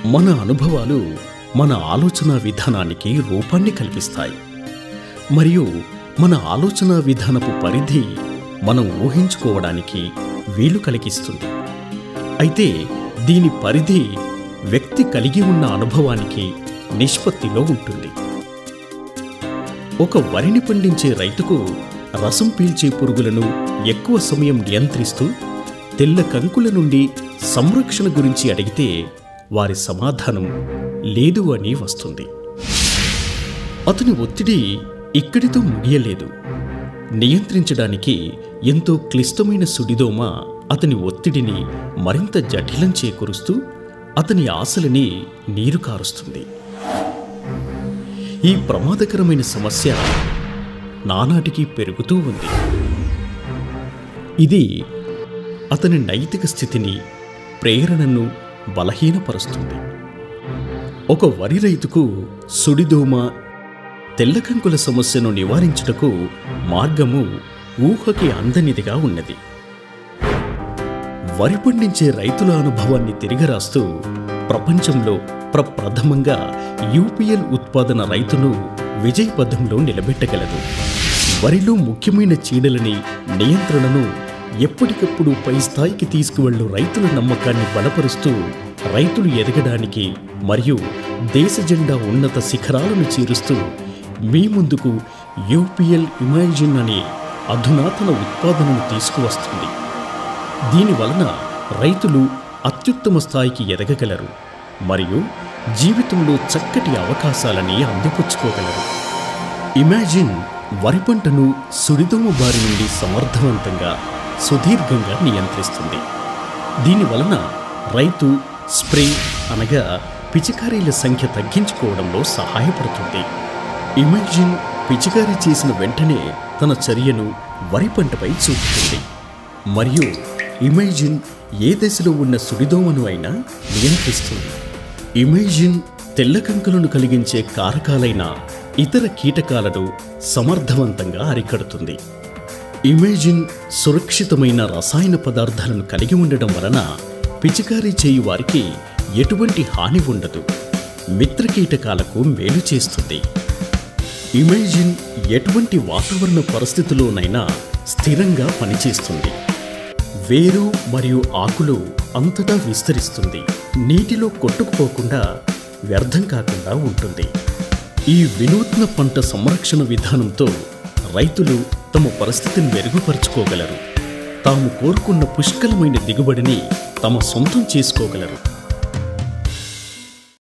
మన అనుభవాలు మన ఆలోచన విధానానికి రూపాన్ని కల్పిస్తాయి మరియు మన ఆలోచన విధానపు పరిధి మనం ఊహించుకోవడానికి వీలు కలిగిస్తుంది అయితే దీని పరిధి వ్యక్తి కలిగి ఉన్న అనుభవానికి నిష్పత్తిలో ఉంటుంది ఒక వరిని పండించే రైతుకు రసం పీల్చే పురుగులను ఎక్కువ సమయం నియంత్రిస్తూ తెల్ల కంకుల నుండి సంరక్షణ గురించి అడిగితే వారి సమాధానం లేదు అని వస్తుంది అతని ఒత్తిడి ఇక్కడితో ముగియలేదు నియంత్రించడానికి ఎంతో క్లిష్టమైన సుడిదోమ అతని ఒత్తిడిని మరింత జటిలం చేకూరుస్తూ అతని ఆశలని నీరు కారుస్తుంది ఈ ప్రమాదకరమైన సమస్య నానాటికి పెరుగుతూ ఉంది ఇది అతని నైతిక స్థితిని ప్రేరణను బలహీనపరుస్తుంది ఒక వరి రైతుకు సుడిదోమ తెల్లకంకుల సమస్యను నివారించుటకు మార్గము ఊహకి అందనిదిగా ఉన్నది వరి పండించే రైతుల అనుభవాన్ని తిరిగి రాస్తూ ప్రపంచంలో ప్రప్రథమంగా యూపీఎల్ ఉత్పాదన రైతును విజయపథంలో నిలబెట్టగలదు వరిలో ముఖ్యమైన చీడలని నియంత్రణను ఎప్పటికప్పుడు పై స్థాయికి తీసుకువెళ్ళు రైతుల నమ్మకాన్ని బలపరుస్తూ రైతులు ఎదగడానికి మరియు దేశ జెండా ఉన్నత శిఖరాలను చేరుస్తూ మీ ముందుకు యూపీఎల్ ఇమాజిన్ అనే అధునాతన ఉత్పాదనను తీసుకువస్తుంది దీని వలన రైతులు అత్యుత్తమ స్థాయికి ఎదగగలరు మరియు జీవితంలో చక్కటి అవకాశాలని అందిపుచ్చుకోగలరు ఇమాజిన్ వరి పంటను సుడిదోమ బారి నుండి సమర్థవంతంగా సుదీర్ఘంగా నియంత్రిస్తుంది దీని వలన రైతు స్ప్రే అనగా పిచికారీల సంఖ్య తగ్గించుకోవడంలో సహాయపడుతుంది ఇమాజిన్ పిచికారీ చేసిన వెంటనే తన చర్యను వరి పంటపై చూపుతుంది మరియు ఇమేజిన్ ఏ దశలో ఉన్న సుడిదోమను అయినా నియంత్రిస్తుంది ఇమేజిన్ తెల్లకంకులను కలిగించే కారకాలైన ఇతర కీటకాలను సమర్థవంతంగా అరికడుతుంది ఇమేజిన్ సురక్షితమైన రసాయన పదార్థాలను కలిగి ఉండడం వలన పిచికారీ చేయు వారికి ఎటువంటి హాని ఉండదు మిత్ర కీటకాలకు మేలు చేస్తుంది ఇమేజిన్ ఎటువంటి వాతావరణ పరిస్థితుల్లోనైనా స్థిరంగా పనిచేస్తుంది వేరు మరియు ఆకులు అంతటా విస్తరిస్తుంది నీటిలో కొట్టుకుపోకుండా వ్యర్థం కాకుండా ఉంటుంది ఈ వినూత్న పంట సంరక్షణ విధానంతో రైతులు తమ పరిస్థితిని మెరుగుపరుచుకోగలరు తాము కోరుకున్న పుష్కలమైన దిగుబడిని తమ సొంతం చేసుకోగలరు